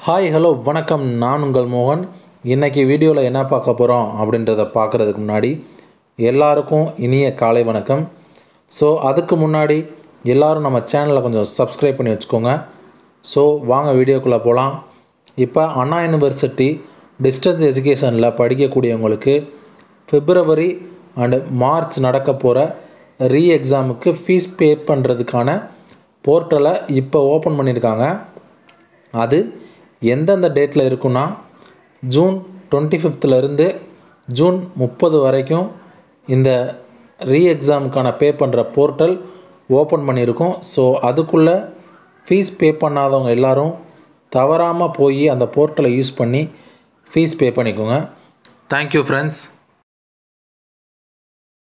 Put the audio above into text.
hi hello வணக்கம் நான் உங்கள் மோகன் இன்றைக்கி வீடியோவில் என்ன பார்க்க போகிறோம் அப்படின்றத பார்க்குறதுக்கு முன்னாடி எல்லாருக்கும் இனிய காலை வணக்கம் ஸோ அதுக்கு முன்னாடி எல்லாரும் நம்ம சேனலை கொஞ்சம் சப்ஸ்கிரைப் பண்ணி வச்சுக்கோங்க ஸோ வாங்க வீடியோக்குள்ளே போகலாம் இப்போ அண்ணா யூனிவர்சிட்டி டிஸ்டன்ஸ் எஜுகேஷனில் படிக்கக்கூடியவங்களுக்கு பிப்ரவரி அண்டு மார்ச் நடக்க போகிற ரீ எக்ஸாமுக்கு ஃபீஸ் பே பண்ணுறதுக்கான போர்ட்டலை இப்போ ஓப்பன் பண்ணியிருக்காங்க அது எந்தெந்த டேட்டில் இருக்குன்னா ஜூன் டுவெண்ட்டி ஃபிஃப்த்துலேருந்து ஜூன் முப்பது வரைக்கும் இந்த ரீ எக்ஸாமுக்கான பே பண்ணுற போர்ட்டல் ஓப்பன் பண்ணியிருக்கோம் ஸோ அதுக்குள்ளே ஃபீஸ் பே பண்ணாதவங்க எல்லாரும் தவறாமல் போய் அந்த போர்ட்டலை யூஸ் பண்ணி ஃபீஸ் பே பண்ணிக்கோங்க தேங்க்யூ ஃப்ரெண்ட்ஸ்